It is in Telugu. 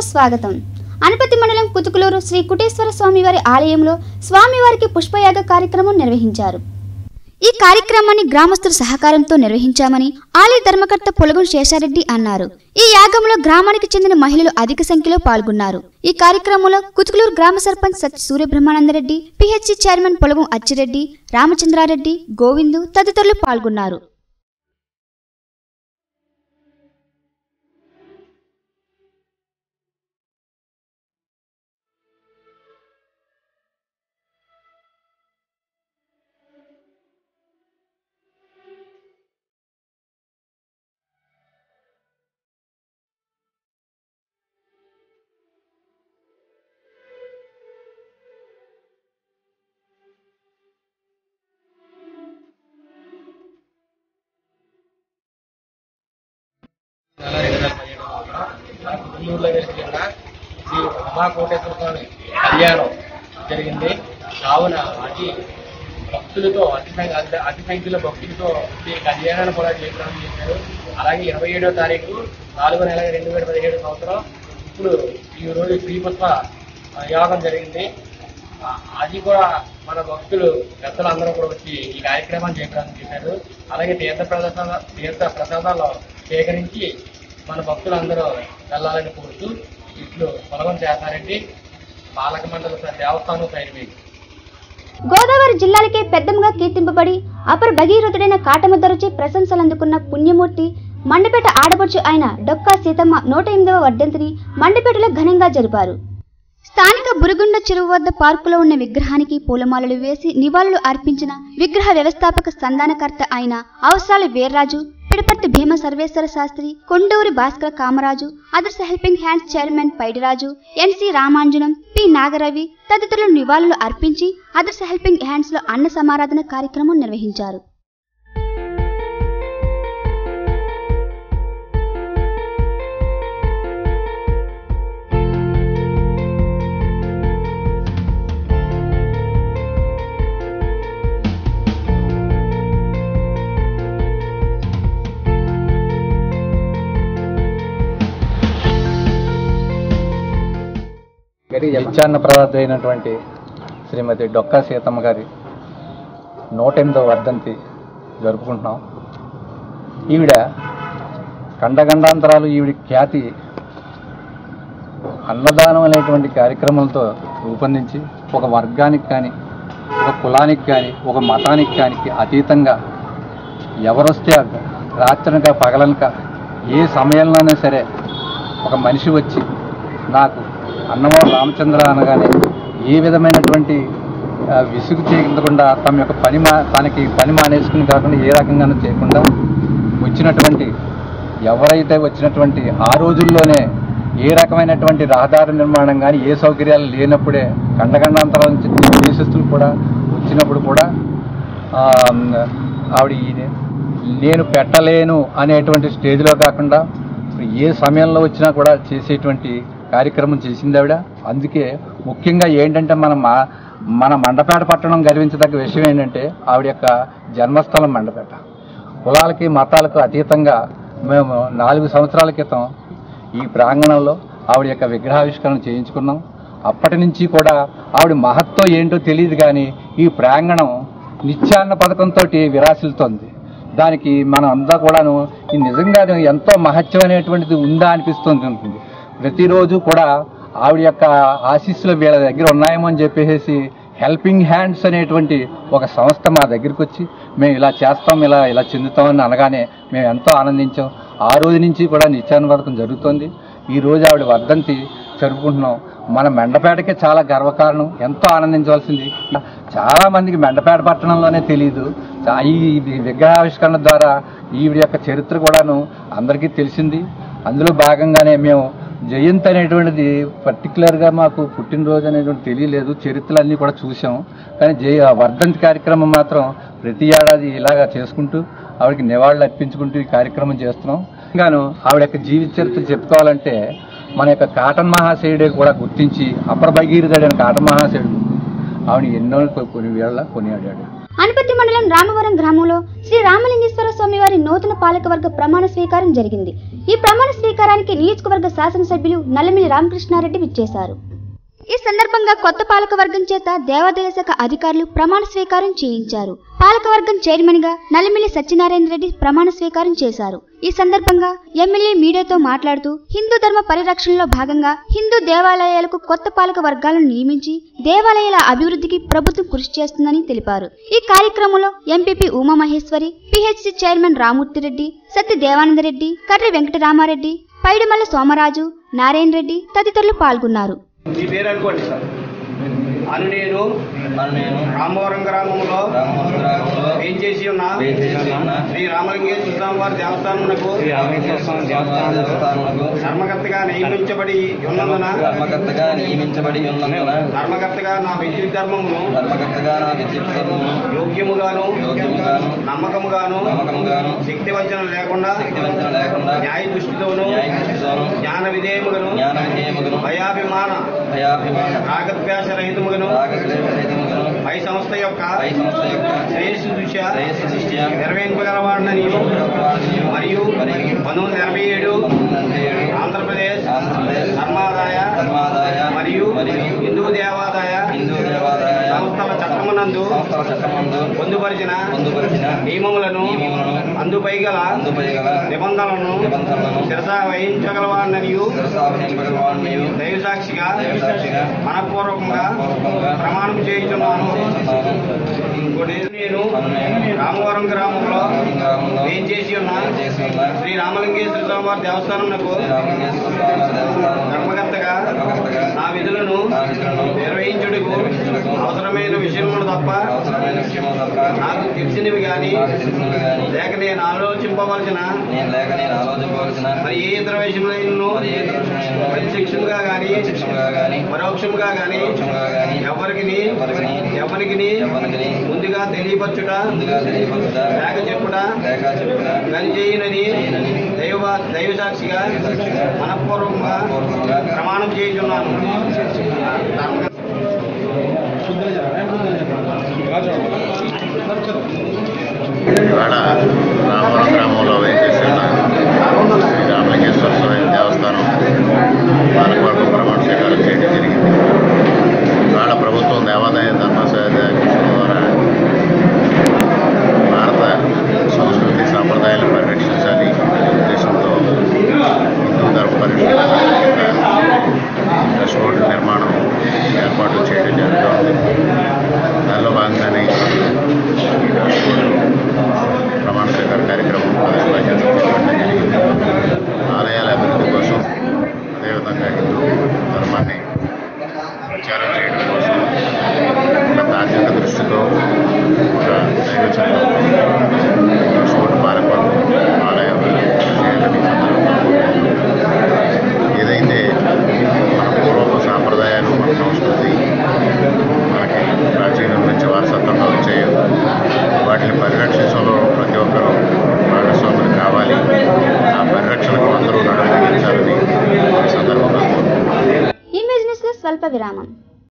స్వాగతం అనపతి మండలం కుతుకులూరు శ్రీ కుటేశ్వర స్వామివారి ఆలయంలో స్వామివారికి పుష్పయాగ కార్యక్రమం నిర్వహించారు ఈ కార్యక్రమాన్ని గ్రామస్తుల సహకారంతో నిర్వహించామని ఆలయ ధర్మకర్త పొలగం శేషారెడ్డి అన్నారు ఈ యాగంలో గ్రామానికి చెందిన మహిళలు అధిక సంఖ్యలో పాల్గొన్నారు ఈ కార్యక్రమంలో కుతుకులూరు గ్రామ సర్పంచ్ సత్య సూర్యబ్రహ్మానందరెడ్డి పిహెచ్సి చైర్మన్ పొలగం అచ్చిరెడ్డి రామచంద్రారెడ్డి గోవిందు తదితరులు పాల్గొన్నారు నెల రెండు వేల పదిహేడు మన కుటుంబంలో వెలిసిన శ్రీ ఉమా కోటేశ్వర స్వామి కళ్యాణం జరిగింది కావున అతి భక్తులతో అతి సంఖ్య అతి- అతి సంఖ్యలో భక్తులతో ఈ కళ్యాణాన్ని కూడా చేయడం చేశారు అలాగే ఇరవై ఏడవ తారీఖు నాలుగో నెల రెండు వేల పదిహేడు సంవత్సరం ఇప్పుడు ఈ రోజు శ్రీపుష్ప ఆ, యాగం జరిగింది ఆ, అది కూడా మన భక్తులు పెద్దలు అందరూ కూడా వచ్చి ఈ కార్యక్రమాన్ని చేయడానికి చేశారు అలాగే తీర్థ ప్రదర్శన తీర్థ ప్రసాదాలు సేకరించి మన భక్తులందరూ వెళ్ళాలని కోరుతూ ఇట్లు పొలగం చేస్తారండి పాలక మండలి దేవస్థానం సైనిక గోదావరి జిల్లాలకే పెద్దముగా కీర్తింపబడి అపర భగీరథుడైన కాటమద్దరుచే ప్రశంసలు అందుకున్న పుణ్యమూర్తి మండపేట ఆడపడుచు అయిన డొక్కా సీతమ్మ నూట ఎనిమిదవ వర్ధంతిని మండపేటలో ఘనంగా జరిపారు స్థానిక బురుగుండ చెరువు వద్ద పార్కులో ఉన్న విగ్రహానికి పూలమాలలు వేసి నివాళులు అర్పించిన విగ్రహ వ్యవస్థాపక సంధానకర్త అయిన అవసరాల Veerraju Pidaparthi Bhima Sarveswara Sastry Konduri Bhaskara Kamaraju others helping hands chairman Paidiraju NC Ramanjanam P Nagaravi తదితరులు నివాళులు అర్పించి అదర్స్ హెల్పింగ్ హ్యాండ్స్ లో అన్న సమారాధన కార్యక్రమం నిర్వహించారు నిత్యాన్న ప్రదాత అయినటువంటి శ్రీమతి డొక్కా సీతమ్మ గారి నూట ఎనిమిదవ వర్ధంతి జరుపుకుంటున్నాం ఈవిడ ఖండఖండాంతరాలు ఈవిడ ఖ్యాతి అన్నదానం అనేటువంటి కార్యక్రమాలతో రూపొందించి ఒక వర్గానికి కానీ ఒక కులానికి కానీ ఒక మతానికి కానీ అతీతంగా ఎవరొస్తే రాత్రనక పగలనక ఏ సమయంలోనే సరే ఒక మనిషి వచ్చి నాకు అన్నమో రామచంద్ర అనగానే ఏ విధమైనటువంటి ఆ, విసుగు చేయకుండా తమ యొక్క పని మా తనకి పని మానేసుకుని కాకుండా ఏ రకంగానూ చేయకుండా వచ్చినటువంటి ఎవరైతే వచ్చినటువంటి ఆ రోజుల్లోనే ఏ రకమైనటువంటి రహదారి నిర్మాణం కానీ ఏ సౌకర్యాలు లేనప్పుడే ఖండఖండాంతరాల నుంచి దేశస్తులు కూడా వచ్చినప్పుడు కూడా ఆ, ఆవిడ ఈ- నేను పెట్టలేను అనేటువంటి స్టేజ్లో కాకుండా ఏ సమయంలో వచ్చినా కూడా చేసేటువంటి కార్యక్రమం చేసింది ఆవిడ అందుకే ముఖ్యంగా ఏంటంటే మన మా మన మండపేట పట్టణం గర్వించదగ్గ విషయం ఏంటంటే ఆవిడ యొక్క జన్మస్థలం మండపేట కులాలకి మతాలకు అతీతంగా మేము నాలుగు సంవత్సరాల క్రితం ఈ ప్రాంగణంలో ఆవిడ యొక్క విగ్రహావిష్కరణ చేయించుకున్నాం అప్పటి నుంచి కూడా ఆవిడ మహత్వం ఏంటో తెలియదు కానీ ఈ ప్రాంగణం నిత్యాన్న పథకంతో విరాసిల్తోంది దానికి మనం అంతా కూడాను ఇది నిజంగా ఎంతో మహత్యం అనేటువంటిది ఉందా అనిపిస్తుంది ఉంటుంది ప్రతిరోజు కూడా ఆవిడ యొక్క ఆశీస్సులు వీళ్ళ దగ్గర ఉన్నాయేమో అని చెప్పేసి హెల్పింగ్ హ్యాండ్స్ అనేటువంటి ఒక సంస్థ మా దగ్గరికి వచ్చి మేము ఇలా చేస్తాం ఇలా ఇలా చెందుతామని అనగానే మేము ఎంతో ఆనందించాం ఆ రోజు నుంచి కూడా నిత్యాన్న పథకం జరుగుతోంది ఈ రోజు ఆవిడ వర్ధంతి జరుపుకుంటున్నాం మన మెండపేటకే చాలా గర్వకారణం ఎంతో ఆనందించవలసింది చాలా మందికి మెండపేట పట్టణంలోనే తెలియదు చా- ఈ ఈ విగ్రహావిష్కరణ ద్వారా ఈవిడ యొక్క చరిత్ర కూడాను అందరికీ తెలిసింది అందులో భాగంగానే మేము జయంతి అనేటువంటిది పర్టికులర్గా మాకు పుట్టినరోజు అనేటువంటి తెలియలేదు చరిత్రలు అన్నీ కూడా చూసాం కానీ జయ వర్ధంతి కార్యక్రమం మాత్రం ప్రతి ఏడాది ఇలాగా చేసుకుంటూ ఆవిడకి నివాళులు అర్పించుకుంటూ ఈ కార్యక్రమం చేస్తున్నాం గాను ఆవిడ యొక్క జీవిత చరిత్ర చెప్పుకోవాలంటే మన యొక్క కాటన్ మహాశయుడే కూడా గుర్తించి అపర భగీరథుడైన కాటన్ మహాశయుడు ఆవిడ ఎన్నో కొన్ని వేళ కొనియాడాడు అనపతి వెల్దుర్తి మండలం రామవరం గ్రామంలో శ్రీ రామలింగేశ్వర స్వామి వారి నూతన పాలకవర్గ ప్రమాణ స్వీకారం జరిగింది ఈ ప్రమాణ స్వీకారానికి నియోజకవర్గ శాసనసభ్యులు నల్లమిల్లి రామకృష్ణారెడ్డి విచ్చేశారు ఈ సందర్భంగా కొత్త పాలకవర్గం చేత దేవాదాయ శాఖ అధికారులు ప్రమాణ స్వీకారం చేయించారు పాలకవర్గం చైర్మన్ గా నల్లమిల్లి సత్యనారాయణ రెడ్డి ప్రమాణ స్వీకారం చేశారు ఈ సందర్భంగా ఎమ్మెల్యే మీడియాతో మాట్లాడుతూ హిందూ ధర్మ పరిరక్షణలో భాగంగా హిందూ దేవాలయాలకు కొత్త పాలక వర్గాలను నియమించి దేవాలయాల అభివృద్ధికి ప్రభుత్వం కృషి చేస్తుందని తెలిపారు ఈ కార్యక్రమంలో MPP Umamaheswari PHC chairman Ramurthyreddy Satya Devanandareddy Karri Venkataramareddy Paidimalla Somaraju Narayana Reddy తదితరులు పాల్గొన్నారు మీ పేరు అనుకోండి సార్ అని నేను మరి నేను రామవరం గ్రామంలో రామవరం గ్రామంలో ఏం చేసి ఉన్నా వేచేసి ఉన్న శ్రీ రామలింగేశ్వర స్వామి వారి దేవస్థానమునకు శ్రీ రామేశ్వర స్వామి దేవస్థాన దేవస్థానములకు ధర్మకర్తగా నియమించబడి ఉన్నందున ధర్మకర్తగా నియమించబడి ఉన్నందున ధర్మకర్తగా నా విద్యుత్ ధర్మమును ధర్మకర్తగా నా విద్యుత్ ధర్మమును యోగ్యముగాను యోగ్యముగాను నమ్మకముగాను నమ్మకముగాను శక్తి వంచన లేకుండా శక్తివంతం లేకుండా న్యాయ దృష్టితోను న్యాయ దృష్టితోను జ్ఞాన విధేయముగను జ్ఞాన విజయముగను భయాభిమాన భయాభిమాన రాగద్వేష రహితముగను రాగద్వేషరహితముగను పై సంస్థ యొక్క పై సంస్థ యొక్క శ్రేయస్సు దృష్ట్యా శ్రేయస్సు దృష్ట్యా నెరవేర్పగలవాడని మరియు మరియు పంతొమ్మిది ఎనభై ఏడు నలభై ఏడు ఆంధ్రప్రదేశ్ ఆంధ్రప్రదేశ్ ధర్మాదాయ ధర్మాదాయ మరియు మరియు హిందూ దేవాదాయ హిందూ దేవాదాయ సంస్థల చట్టమునందు సంస్థల చట్టమందు పొందుపరిచిన పొందుపరిచిన నియమములను నియమములను అందుపై గల అందుపై గల నిబంధనలను నిబంధనలను శిరస వహించగలవాడనియు శిరసావహింపగలవాడినియు దైవ సాక్షిగా దైవసాక్షిగా మనపూర్వకంగా పూర్వకంగా ప్రమాణం చేయించున్నాను చేస్తున్నాను. ఇంకోటి నేను అను నేను రామవరం గ్రామంలో రామవరం గ్రామంలో ఏం చేసి ఉన్నా చేసి ఉన్న శ్రీ రామలింగేశ్వర స్వామి వారి దేవస్థానంకు శ్రీ రామలింగేశ్వర స్వామి వారి దేవస్థానం ధర్మకర్తగా ధర్మకర్తగా నా విధులను నా విధులను నిర్వహించుటకు నిర్వహించుటకు అవసరమైన విషయములు తప్ప అవసరమైన విషయము తప్ప నాకు తెలిసినవి గాని నాకు తెలిసినవి గాని లేక నేను ఆలోచింపవలసిన నేను లేక నేను ఆలోచించవలసిన మరి ఏ ఇతర విషయములను మరి ఏ ఇతర విషయములను ప్రత్యక్షముగా గాని ప్రత్యక్షముగా గాని పరోక్షముగా గాని పరోక్షముగా గాని ఎవరికి ఎవరికిని ఎవరికి ఎవరికిని ముందుగా తెలియపరచుట ముందుగా తెలియపరచుట లేక చెప్పుట లేక చెప్పుట గని చేయనని చేయనని దైవ దైవ సాక్షిగా సాక్షిగా మనపూర్వకంగా పూర్వకంగా ప్రమాణం చేయుచున్నాను ఇవాళ రామవరం గ్రామంలో వేసేసి ఉన్న శ్రీ రామలింగేశ్వర స్వామి దేవస్థానం పాలకవర్గ ప్రమాణ స్వీకారం చేయడం జరిగింది ఇవాళ ప్రభుత్వం దేవాదాయ ధర్మాశాఖ ద్వారా భారత సంస్కృతి సాంప్రదాయాలను పరిరక్షించాలి అనే ఉద్దేశంతో హిందూ ధర్మ పరిరక్షణ కింద ట్రస్ట్ బోర్డు నిర్మాణం ఏర్పాటు చేయడం జరుగుతోంది దానిలో భాగంగానే ఈ ట్రస్ట్ బోర్డు ప్రమాణ స్వీకార కార్యక్రమం పదవి బాధ్యత చేపట్టడం జరిగింది ఆలయాల అభివృద్ధి కోసం అదేవిధంగా హిందూ ధర్మాన్ని ప్రచారం చేయడం కోసం ఒక తాత్విక దృష్టితో ఒక దైవ చిత్తంతో చోటు పాలకొండ ఆలయ అభివృద్ధి చేయాలని సందర్భంగా ఏదైతే మన పూర్వపు సాంప్రదాయాలు మన సంస్కృతి మనకి ప్రాచీనం నుంచి వారసత్వంగా వచ్చాయో వాటిని పరిరక్షించడంలో ప్రతి ఒక్కరూ భాగస్వాములు కావాలి ఆ పరిరక్షణకు అందరూ నడుపుపించాలని ఈ సందర్భంగా కోరుకుంటున్నాను ఇమేజ్ న్యూస్ లో స్వల్ప విరామం